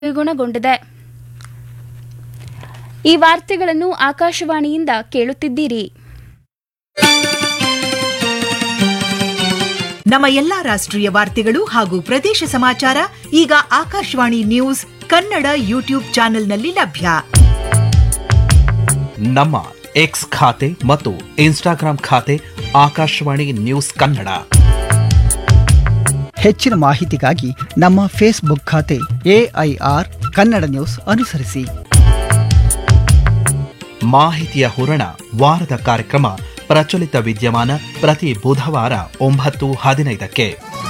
ದ್ವಿಗುಣಗೊಂಡಿದೆ ಈ ವಾರ್ತೆಗಳನ್ನು ಆಕಾಶವಾಣಿಯಿಂದ ಕೇಳುತ್ತಿದ್ದೀರಿ ನಮ್ಮ ಎಲ್ಲಾ ರಾಷ್ಟ್ರೀಯ ವಾರ್ತೆಗಳು ಹಾಗೂ ಪ್ರದೇಶ ಸಮಾಚಾರ ಈಗ ಆಕಾಶವಾಣಿ ನ್ಯೂಸ್ ಕನ್ನಡ ಯೂಟ್ಯೂಬ್ ಚಾನೆಲ್ನಲ್ಲಿ ಲಭ್ಯ ನಮ್ಮ ಎಕ್ಸ್ ಖಾತೆ ಮತ್ತು ಇನ್ಸ್ಟಾಗ್ರಾಂ ಖಾತೆ ಆಕಾಶವಾಣಿ ನ್ಯೂಸ್ ಕನ್ನಡ ಹೆಚ್ಚಿನ ಮಾಹಿತಿಗಾಗಿ ನಮ್ಮ ಫೇಸ್ಬುಕ್ ಖಾತೆ ಎಐಆರ್ ಕನ್ನಡ ನ್ಯೂಸ್ ಅನುಸರಿಸಿ ಮಾಹಿತಿಯ ಹೂರಣ ವಾರದ ಕಾರ್ಯಕ್ರಮ ಪ್ರಚಲಿತ ವಿದ್ಯಮಾನ ಪ್ರತಿ ಬುಧವಾರ ಒಂಬತ್ತು ಹದಿನೈದಕ್ಕೆ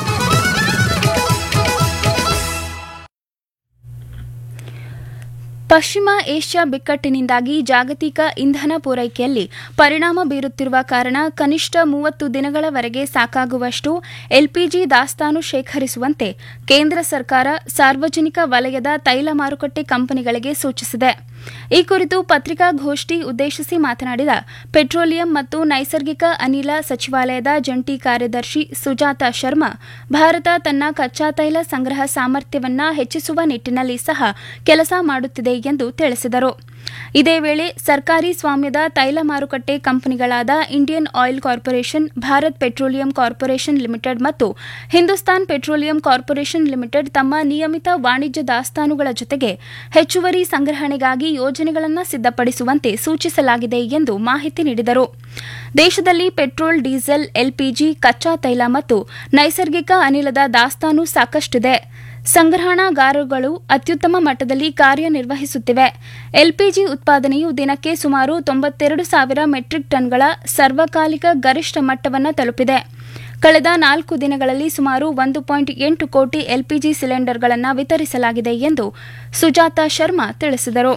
ಪಶ್ಚಿಮ ಏಷ್ಯಾ ಬಿಕ್ಕಟ್ಟಿನಿಂದಾಗಿ ಜಾಗತಿಕ ಇಂಧನ ಪೂರೈಕೆಯಲ್ಲಿ ಪರಿಣಾಮ ಬೀರುತ್ತಿರುವ ಕಾರಣ ಕನಿಷ್ಠ ಮೂವತ್ತು ದಿನಗಳವರೆಗೆ ಸಾಕಾಗುವಷ್ಟು ಎಲ್ಪಿಜಿ ದಾಸ್ತಾನು ಶೇಖರಿಸುವಂತೆ ಕೇಂದ್ರ ಸರ್ಕಾರ ಸಾರ್ವಜನಿಕ ವಲಯದ ತೈಲ ಮಾರುಕಟ್ಟೆ ಕಂಪನಿಗಳಿಗೆ ಸೂಚಿಸಿದೆ ಈ ಕುರಿತು ಪತ್ರಿಕಾಗೋಷ್ಠಿ ಉದ್ದೇಶಿಸಿ ಮಾತನಾಡಿದ ಪೆಟ್ರೋಲಿಯಂ ಮತ್ತು ನೈಸರ್ಗಿಕ ಅನಿಲ ಸಚಿವಾಲಯದ ಜಂಟಿ ಕಾರ್ಯದರ್ಶಿ ಸುಜಾತಾ ಶರ್ಮಾ ಭಾರತ ತನ್ನ ಕಚ್ಚಾ ತೈಲ ಸಂಗ್ರಹ ಸಾಮರ್ಥ್ಯವನ್ನ ಹೆಚ್ಚಿಸುವ ನಿಟ್ಟಿನಲ್ಲಿ ಸಹ ಕೆಲಸ ಮಾಡುತ್ತಿದೆ ಎಂದು ತಿಳಿಸಿದರು ಇದೇ ವೇಳೆ ಸರ್ಕಾರಿ ಸ್ವಾಮ್ಯದ ತೈಲ ಮಾರುಕಟ್ಟೆ ಕಂಪನಿಗಳಾದ Indian oil corporation Bharat petroleum corporation limited ಮತ್ತು ಹಿಂದೂಸ್ತಾನ್ ಪೆಟ್ರೋಲಿಯಂ ಕಾರ್ಪೊರೇಷನ್ ಲಿಮಿಟೆಡ್ ತಮ್ಮ ನಿಯಮಿತ ವಾಣಿಜ್ಯ ದಾಸ್ತಾನುಗಳ ಜೊತೆಗೆ ಹೆಚ್ಚುವರಿ ಸಂಗ್ರಹಣೆಗಾಗಿ ಯೋಜನೆಗಳನ್ನು ಸಿದ್ಧಪಡಿಸುವಂತೆ ಸೂಚಿಸಲಾಗಿದೆ ಎಂದು ಮಾಹಿತಿ ನೀಡಿದರು ದೇಶದಲ್ಲಿ ಪೆಟ್ರೋಲ್ ಡೀಸೆಲ್ ಎಲ್ಪಿಜಿ ಕಚ್ಚಾ ತೈಲ ಮತ್ತು ನೈಸರ್ಗಿಕ ಅನಿಲದ ದಾಸ್ತಾನು ಸಾಕಷ್ಟಿದೆ ಸಂಗ್ರಹಣಾಗಾರಗಳು ಅತ್ಯುತ್ತಮ ಮಟ್ಟದಲ್ಲಿ ಕಾರ್ಯನಿರ್ವಹಿಸುತ್ತಿವೆ ಎಲ್ಪಿಜಿ ಉತ್ಪಾದನೆಯು ದಿನಕ್ಕೆ ಸುಮಾರು ತೊಂಬತ್ತೆರಡು ಸಾವಿರ ಮೆಟ್ರಿಕ್ ಟನ್ಗಳ ಸರ್ವಕಾಲಿಕ ಗರಿಷ್ಠ ಮಟ್ಟವನ್ನು ತಲುಪಿದೆ ಕಳೆದ ನಾಲ್ಕು ದಿನಗಳಲ್ಲಿ ಸುಮಾರು ಒಂದು ಪಾಯಿಂಟ್ ಎಂಟು ಕೋಟಿ ಎಲ್ಪಿಜಿ ಸಿಲಿಂಡರ್ಗಳನ್ನು ವಿತರಿಸಲಾಗಿದೆ ಎಂದು ಸುಜಾತಾ ಶರ್ಮಾ ತಿಳಿಸಿದರು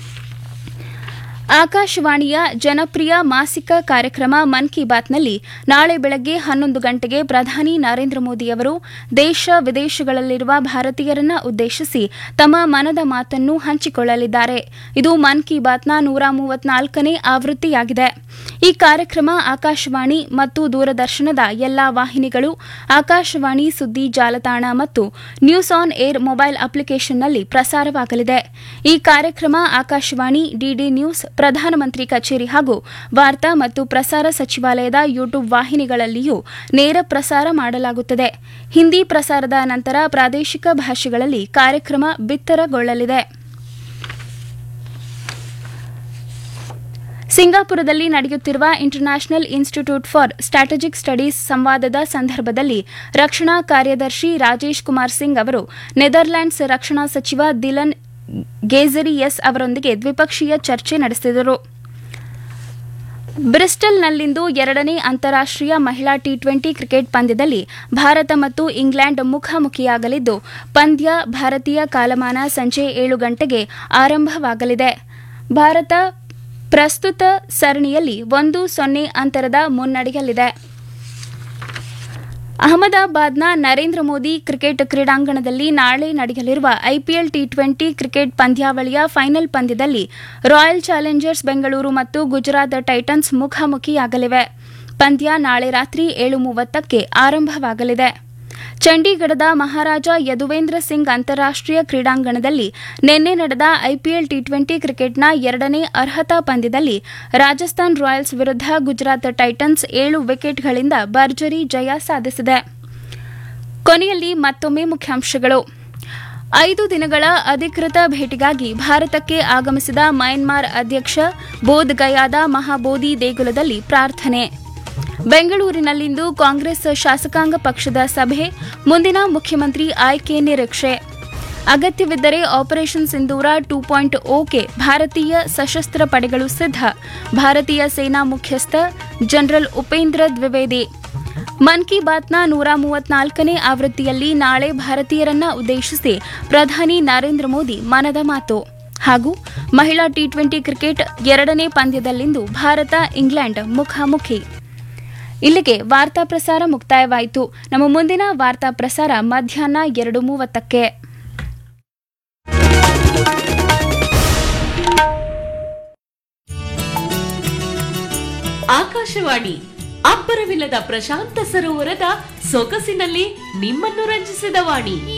ಆಕಾಶವಾಣಿಯ ಜನಪ್ರಿಯ ಮಾಸಿಕ ಕಾರ್ಯಕ್ರಮ ಮನ್ ಕಿ ಬಾತ್ನಲ್ಲಿ ನಾಳೆ ಬೆಳಗ್ಗೆ ಹನ್ನೊಂದು ಗಂಟೆಗೆ ಪ್ರಧಾನಿ ನರೇಂದ್ರ ಮೋದಿಯವರು ದೇಶ ವಿದೇಶಗಳಲ್ಲಿರುವ ಭಾರತೀಯರನ್ನ ಉದ್ದೇಶಿಸಿ ತಮ್ಮ ಮನದ ಮಾತನ್ನು ಹಂಚಿಕೊಳ್ಳಲಿದ್ದಾರೆ ಇದು ಮನ್ ಕಿ ಬಾತ್ನ ನೂರ ಮೂವತ್ನಾಲ್ಕನೇ ಆವೃತ್ತಿಯಾಗಿದೆ ಈ ಕಾರ್ಯಕ್ರಮ ಆಕಾಶವಾಣಿ ಮತ್ತು ದೂರದರ್ಶನದ ಎಲ್ಲಾ ವಾಹಿನಿಗಳು ಆಕಾಶವಾಣಿ ಸುದ್ದಿ ಜಾಲತಾಣ ಮತ್ತು ನ್ಯೂಸ್ ಆನ್ ಏರ್ ಮೊಬೈಲ್ ಅಪ್ಲಿಕೇಶನ್ನಲ್ಲಿ ಪ್ರಸಾರವಾಗಲಿದೆ ಈ ಕಾರ್ಯಕ್ರಮ ಆಕಾಶವಾಣಿ ಡಿಡಿ ನ್ಯೂಸ್ ಪ್ರಧಾನಮಂತ್ರಿ ಕಚೇರಿ ಹಾಗೂ ವಾರ್ತಾ ಮತ್ತು ಪ್ರಸಾರ ಸಚಿವಾಲಯದ ಯೂಟ್ಯೂಬ್ ವಾಹಿನಿಗಳಲ್ಲಿಯೂ ನೇರ ಪ್ರಸಾರ ಮಾಡಲಾಗುತ್ತದೆ ಹಿಂದಿ ಪ್ರಸಾರದ ನಂತರ ಪ್ರಾದೇಶಿಕ ಭಾಷೆಗಳಲ್ಲಿ ಕಾರ್ಯಕ್ರಮ ಬಿತ್ತರಗೊಳ್ಳಲಿದೆ ಸಿಂಗಾಪುರದಲ್ಲಿ ನಡೆಯುತ್ತಿರುವ international institute for strategic studies ಸಂವಾದದ ಸಂದರ್ಭದಲ್ಲಿ ರಕ್ಷಣಾ ಕಾರ್ಯದರ್ಶಿ ರಾಜೇಶ್ ಕುಮಾರ್ ಸಿಂಗ್ ಅವರು ನೆದರ್ಲ್ಯಾಂಡ್ಸ್ ರಕ್ಷಣಾ ಸಚಿವ ದಿಲನ್ ಗೇಜರಿಯಸ್ ಅವರೊಂದಿಗೆ ದ್ವಿಪಕ್ಷೀಯ ಚರ್ಚೆ ನಡೆಸಿದರು ಬ್ರಿಸ್ಟಲ್ನಲ್ಲಿಂದು ಎರಡನೇ ಅಂತಾರಾಷ್ಟೀಯ ಮಹಿಳಾ ಟಿ ಟ್ವೆಂಟಿ ಕ್ರಿಕೆಟ್ ಪಂದ್ಯದಲ್ಲಿ ಭಾರತ ಮತ್ತು ಇಂಗ್ಲೆಂಡ್ ಮುಖಾಮುಖಿಯಾಗಲಿದ್ದು ಪಂದ್ಯ ಭಾರತೀಯ ಕಾಲಮಾನ ಸಂಜೆ ಏಳು ಗಂಟೆಗೆ ಆರಂಭವಾಗಲಿದೆ ಭಾರತ ಪ್ರಸ್ತುತ ಸರಣಿಯಲ್ಲಿ ಒಂದು ಸೊನ್ನೆ ಅಂತರದ ಮುನ್ನಡೆಯಲ್ಲಿದೆ ಅಹಮದಾಬಾದ್ನ ನರೇಂದ್ರ ಮೋದಿ ಕ್ರಿಕೆಟ್ ಕ್ರೀಡಾಂಗಣದಲ್ಲಿ ನಾಳೆ ನಡೆಯಲಿರುವ ಐಪಿಎಲ್ ಟಿ ಟ್ವೆಂಟಿ ಕ್ರಿಕೆಟ್ ಪಂದ್ಯಾವಳಿಯ ಫೈನಲ್ ಪಂದ್ಯದಲ್ಲಿ ರಾಯಲ್ ಚಾಲೆಂಜರ್ಸ್ ಬೆಂಗಳೂರು ಮತ್ತು ಗುಜರಾತ್ ಟೈಟನ್ಸ್ ಮುಖಾಮುಖಿಯಾಗಲಿವೆ ಪಂದ್ಯ ನಾಳೆ ರಾತ್ರಿ ಏಳು ಮೂವತ್ತಕ್ಕೆ ಆರಂಭವಾಗಲಿದೆ ಚಂಡೀಗಢದ ಮಹಾರಾಜ ಯದುವೇಂದ್ರ ಸಿಂಗ್ ಅಂತಾರಾಷ್ಟೀಯ ಕ್ರೀಡಾಂಗಣದಲ್ಲಿ ನಿನ್ನೆ ನಡೆದ ಐಪಿಎಲ್ ಟಿ ಟ್ವೆಂಟಿ ಕ್ರಿಕೆಟ್ನ ಎರಡನೇ ಅರ್ಹತಾ ಪಂದ್ಯದಲ್ಲಿ ರಾಜಸ್ಥಾನ್ ರಾಯಲ್ಸ್ ವಿರುದ್ಧ ಗುಜರಾತ್ ಟೈಟನ್ಸ್ ಏಳು ವಿಕೆಟ್ಗಳಿಂದ ಭರ್ಜರಿ ಜಯ ಸಾಧಿಸಿದೆ ಕೊನೆಯಲ್ಲಿ ಮತ್ತೊಮ್ಮೆ ಮುಖ್ಯಾಂಶಗಳು ಐದು ದಿನಗಳ ಅಧಿಕೃತ ಭೇಟಿಗಾಗಿ ಭಾರತಕ್ಕೆ ಆಗಮಿಸಿದ ಮಯನ್ಮಾರ್ ಅಧ್ಯಕ್ಷ ಬೋಧ್ ಗಯಾದ ಮಹಾಬೋಧಿ ದೇಗುಲದಲ್ಲಿ ಪ್ರಾರ್ಥನೆ ಬೆಂಗಳೂರಿನಲ್ಲಿಂದು ಕಾಂಗ್ರೆಸ್ ಶಾಸಕಾಂಗ ಪಕ್ಷದ ಸಭೆ ಮುಂದಿನ ಮುಖ್ಯಮಂತ್ರಿ ಆಯ್ಕೆ ನಿರೀಕ್ಷೆ ಅಗತ್ಯವಿದ್ದರೆ operation Sindoor two point okay ಭಾರತೀಯ ಸಶಸ್ತ್ರ ಪಡೆಗಳು ಸಿದ್ಧ ಭಾರತೀಯ ಸೇನಾ ಮುಖ್ಯಸ್ಥ ಜನರಲ್ ಉಪೇಂದ್ರ ದ್ವಿವೇದಿ ಮನ್ ಕಿ ಬಾತ್ನ ನೂರ ಮೂವತ್ನಾಲ್ಕನೇ ಆವೃತ್ತಿಯಲ್ಲಿ ನಾಳೆ ಭಾರತೀಯರನ್ನ ಉದ್ದೇಶಿಸಿ ಪ್ರಧಾನಿ ನರೇಂದ್ರ ಮೋದಿ ಮನದ ಮಾತು ಹಾಗೂ ಮಹಿಳಾ ಟಿ ಟ್ವೆಂಟಿ ಕ್ರಿಕೆಟ್ ಎರಡನೇ ಪಂದ್ಯದಲ್ಲಿಂದು ಭಾರತ ಇಂಗ್ಲೆಂಡ್ ಮುಖಾಮುಖಿ ಇಲ್ಲಿಗೆ ವಾರ್ತಾ ಪ್ರಸಾರ ಮುಕ್ತಾಯವಾಯಿತು ನಮ್ಮ ಮುಂದಿನ ವಾರ್ತಾ ಪ್ರಸಾರ ಮಧ್ಯಾಹ್ನ ಎರಡು ಮೂವತ್ತಕ್ಕೆ ಆಕಾಶವಾಣಿ ಅಬ್ಬರವಿಲ್ಲದ ಪ್ರಶಾಂತ ಸರೋವರದ ಸೊಗಸಿನಲ್ಲಿ ನಿಮ್ಮನ್ನು ರಂಜಿಸಿದ ವಾಣಿ